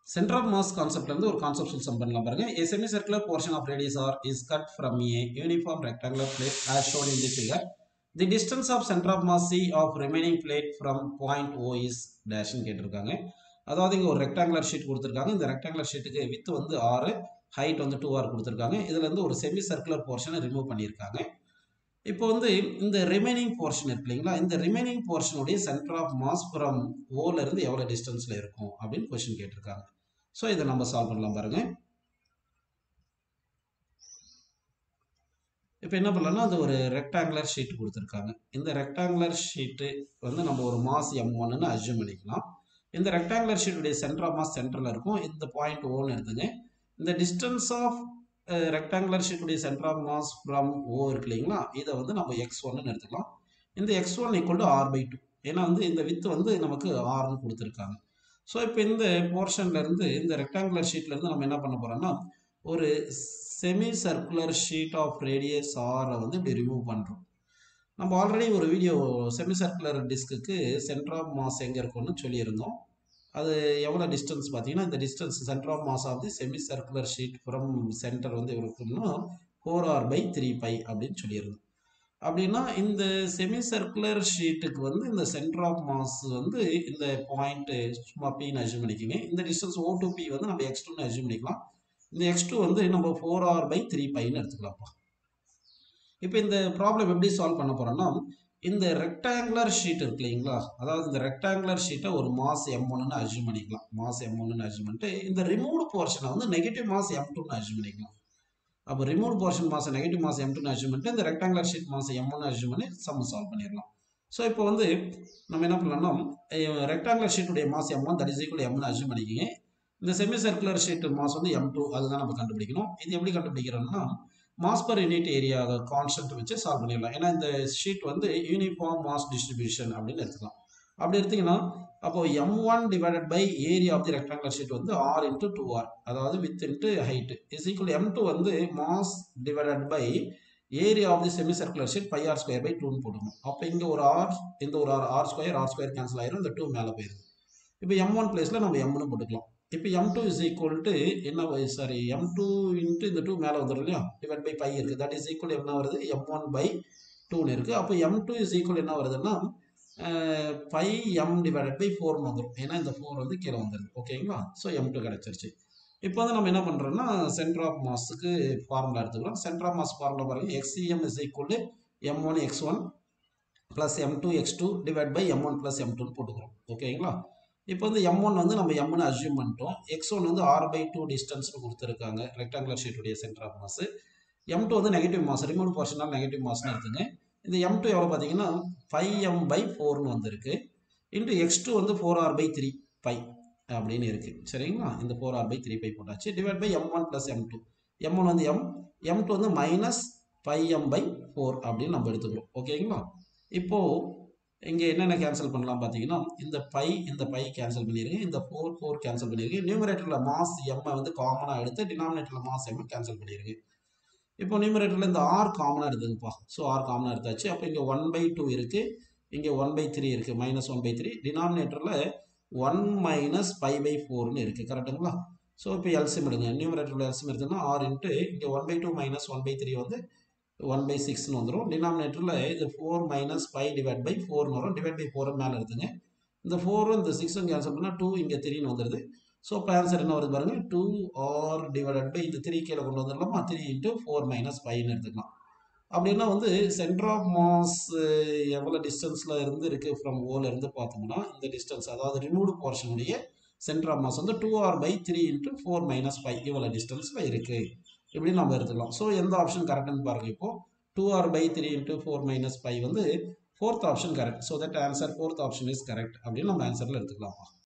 centre of mass கான்செப்ட்ல இருந்து ஒரு கான்செப்ட் சம் பண்ணலாம் பாருங்க a semi circular portion of radius r is cut from a uniform rectangular plate as shown in the figure the distance of center of mass c of remaining plate from point o is dash னு கேட்டிருக்காங்க அதாவது இங்க ஒரு rectangular sheet கொடுத்துருக்காங்க இந்த rectangular ஷீட்டுக்கு with வந்து ஆறு height வந்து டூ ஆர் கொடுத்துருக்காங்க இதுல இருந்து ஒரு செமி சர்க்குலர் போர்ஷனை ரிமூவ் பண்ணியிருக்காங்க இப்போ வந்து இந்த ரிமைனிங் போர்ஷன் இருக்கு இல்லைங்களா இந்த ரிமைனிங் போர்ஷனுடைய சென்டர் ஆஃப் மாஸ் ஃப்ரம் ஓல இருந்து எவ்வளோ டிஸ்டன்ஸில் இருக்கும் அப்படின்னு கொஸ்டின் கேட்டிருக்காங்க ஸோ இதை நம்ம சால்வ் பண்ணலாம் பாருங்க இப்போ என்ன பண்ணலாம்னா அது ஒரு ரெக்டாங்குலர் ஷீட் கொடுத்துருக்காங்க இந்த ரெக்டாங்குலர் ஷீட்டு வந்து நம்ம ஒரு மாஸ் எம் ஒன்னு அஜ்யூம் பண்ணிக்கலாம் இந்த ரெக்டாங்குலர் ஷீட்டுடைய சென்டர் ஆஃப் மாஸ் சென்டரில் இருக்கும் இந்த பாயிண்ட் ஓன்னு எடுத்துங்க இந்த டிஸ்டன்ஸ் ஆஃப் ரெக்டாங்குலர் ஷீட்டுடைய centre of mass from O இருக்கு இல்லைங்களா இதை வந்து நம்ம எக்ஸ் ஒன்னு எடுத்துக்கலாம் இந்த X one equal to R by two ஏன்னா வந்து இந்த வித்து வந்து நமக்கு ஆர்னு கொடுத்துருக்காங்க ஸோ இப்போ இந்த போர்ஷன்ல இருந்து இந்த ரெக்டாங்குலர் ஷீட்ல இருந்து நம்ம என்ன பண்ண போறோம்னா ஒரு semi circular sheet of radius ஆரை வந்து இப்படி ரிமூவ் பண்ணுறோம் நம்ம ஆல்ரெடி ஒரு வீடியோ செமி சர்க்குலர் டிஸ்க்கு சென்டர் ஆஃப் மாஸ் எங்கே இருக்கும்னு சொல்லியிருந்தோம் அது எவ்வளோ டிஸ்டன்ஸ் பார்த்தீங்கன்னா இந்த distance center of mass of the semi circular sheet from center வந்து இருக்குன்னா four r by three pi அப்படின்னு சொல்லியிருந்தோம் அப்படின்னா இந்த செமி சர்க்குலர் ஷீட்டுக்கு வந்து இந்த சென்டர் ஆஃப் மாஸ் வந்து இந்த பாயிண்ட் சும்மா பின்னு அஜூம் பண்ணிக்கோங்க இந்த டிஸ்டன்ஸ் ஓ டு பி வந்து நம்ம எக்ஸ் டூன்னு அஜூம் பண்ணிக்கலாம் இந்த எக்ஸ் டூ வந்து நம்ம ஃபோர் ஆர் பை த்ரீ பைன்னு எடுத்துக்கலாம்ப்பா இப்போ இந்த ப்ராப்ளம் எப்படி சால்வ் பண்ண போறோம்னா இந்த ரெக்டாங்குலர் ஷீட் இருக்கு இல்லைங்களா அதாவது இந்த ரெக்டாங்குலர் ஷீட்டை ஒரு மாஸ் எம் ஒன்னு அஜூம் பண்ணிக்கலாம் மாஸ் எம் ஒன்னு அஜூம் பண்ணிட்டு இந்த ரிமூவ்டு போர்ஷனை வந்து நெகட்டிவ் மாஸ் எம் டூன்னு அஜூம் பண்ணிக்கலாம் அப்போ remove portion mass negative mass m டூன்னு அஜூம் பண்ணிட்டு இந்த ரெக்டாங்குலர் ஷீட் மாஸ் எம் ஒன்னு அஜூம் பண்ணி சம் சால்வ் பண்ணிடலாம் ஸோ இப்போ வந்து நம்ம என்ன பண்ணலாம்னா ரெக்டாங்குலர் ஷீட்டுடைய mass m one that is equal எம்னு அஜூம் பண்ணிக்கிங்க இந்த செமி சர்க்குலர் ஷீட் மாஸ் வந்து எம் டூ அதுதான் நம்ம கண்டுபிடிக்கணும் இது எப்படி கண்டுபிடிக்கிறோம்னா mass per unit area constant வச்சு சால்வ் பண்ணிடலாம் ஏன்னா இந்த ஷீட் வந்து யூனிஃபார்ம் மாஸ் டிஸ்ட்ரிபியூஷன் அப்படின்னு எடுத்துக்கலாம் அப்படி எடுத்தீங்கன்னா அப்போ m one divided by area of the rectangular sheet வந்து ஆர் இன்ட்டு டூ ஆர் அதாவது width into height is equal m two வந்து mass divided by area of the semi circular sheet pi r square by டூன்னு போட்டுக்கணும் அப்போ இங்கே ஒரு r இந்த ஒரு r r square r square cancel ஆயிரும் இந்த டூ மேலே போயிடும் இப்போ எம் ஒன் பிளேஸில் நம்ம எம்னு போட்டுக்கலாம் இப்போ m two is equal to என்ன சாரி எம் டூ இன்ட்டு இந்த டூ மேலே வந்துடும் இல்லையா டிவைட் பை பை இருக்குது தட் இஸ் ஈக்குவல் என்ன வருது எம் ஒன் பை டூன்னு இருக்குது அப்போ எம் டூ இஸ் ஈக்குவல் என்ன வருதுன்னா பை எம் டிவைடட் பை ஃபோர்னு வந்துடும் ஏன்னா இந்த ஃபோர் வந்து கீழே வந்துடுது ஓகேங்களா ஸோ எம் டூ கிடச்சிருச்சு இப்போ வந்து நம்ம என்ன பண்ணுறோம்னா சென்டர் ஆஃப் மாஸுக்கு ஃபார்முலா எடுத்துக்கிறோம் சென்டர் ஆஃப் மாஸ் ஃபார்முலா பாருங்கள் x e m is equal to m one x one plus m two x two divide by m one plus m டூன்னு போட்டுக்கிறோம் ஓகேங்களா இப்போ வந்து எம் ஒன் வந்து நம்ம எம்னு அசியூம் பண்ணிட்டோம் எக்ஸ் ஒன் வந்து ஆர் பை டூ டிஸ்டன்ஸ்னு கொடுத்துருக்காங்க ரெக்டாங்குலர் ஷீட்டுடைய centre of mass m two வந்து நெகட்டிவ் மாஸ் ரிமூவ் போர்ஷனால் நெகட்டிவ் மாஸ்னு எடுத்துங்க இந்த எம் டூ எவ்வளோ பார்த்தீங்கன்னா ஃபைவ் எம் பை ஃபோர்னு வந்திருக்கு இன்ட்டு எக்ஸ் டூ வந்து four r by three pi அப்படின்னு இருக்குது சரிங்களா இந்த four r by three pi போட்டாச்சு divide by m one plus m two m one வந்து எம் எம் டூ வந்து minus five m by four அப்படின்னு நம்ம எடுத்துக்கிறோம் ஓகேங்களா இப்போது இங்கே என்னென்ன கேன்சல் பண்ணலாம் பார்த்தீங்கன்னா இந்த பை இந்த பை கேன்சல் பண்ணிடுங்க இந்த ஃபோர் ஃபோர் கேன்சல் பண்ணிடுங்க நியூமரேட்டரில் மாஸ் எம்மை வந்து காமனாக எடுத்து டினாமினேட்டரில் மாஸ் எம்மை கேன்சல் பண்ணிடுங்க இப்போ நியூமரேட்டரில் இந்த ஆர் காமனாக எடுத்துங்கப்பா ஸோ ஆர் காமனாக எடுத்தாச்சு அப்போ இங்கே ஒன் பை டூ இருக்குது இங்கே ஒன் பை த்ரீ இருக்குது மைனஸ் ஒன் பை த்ரீ டினாமினேட்டரில் ஒன் மைனஸ் ஃபைவ் பை ஃபோர்னு இருக்குது கரெக்டுங்களா ஸோ இப்போ எல்சியம் எடுங்க நியூமரேட்டரில் எல்சியம் எடுத்தோம்னா ஆர் இன்ட்டு இங்கே one by two minus one by three வந்து ஒன் பை சிக்ஸ்னு வந்துடும் டினாமினேட்டரில் இது four minus five divide by ஃபோர்னு வரும் டிவைட் பை ஃபோர் மேலே எடுத்துங்க இந்த ஃபோரும் இந்த சிக்ஸும் கேன்சல் பண்ணால் டூ இங்கே த்ரீன்னு வந்துடுது ஸோ இப்போ ஆன்சர் என்ன வருது பாருங்கள் டூ ஆர் டிவைடட் பை இந்த த்ரீ கீழே கொண்டு வந்துடலாமா த்ரீ இன்ட்டு ஃபோர் மைனஸ் ஃபைவ்னு எடுத்துக்கலாம் அப்படின்னா வந்து சென்டர் ஆஃப் மாஸ் எவ்வளோ டிஸ்டன்ஸில் இருந்து இருக்குது ஃப்ரம் ஓல இருந்து பார்த்தோம்னா இந்த டிஸ்டன்ஸ் அதாவது ரிமூவ்டு போர்ஷனுடைய சென்டர் ஆஃப் மாஸ் வந்து two r by three into four minus five இவ்வளோ டிஸ்டன்ஸில் இருக்குது இப்படி நம்ம எடுத்துக்கலாம் ஸோ எந்த ஆப்ஷன் கரெக்டுன்னு பாருங்க இப்போ two r by three into four minus five வந்து fourth option correct so that answer fourth option is correct அப்படின்னு நம்ம ஆன்சரில் எடுத்துக்கலாமா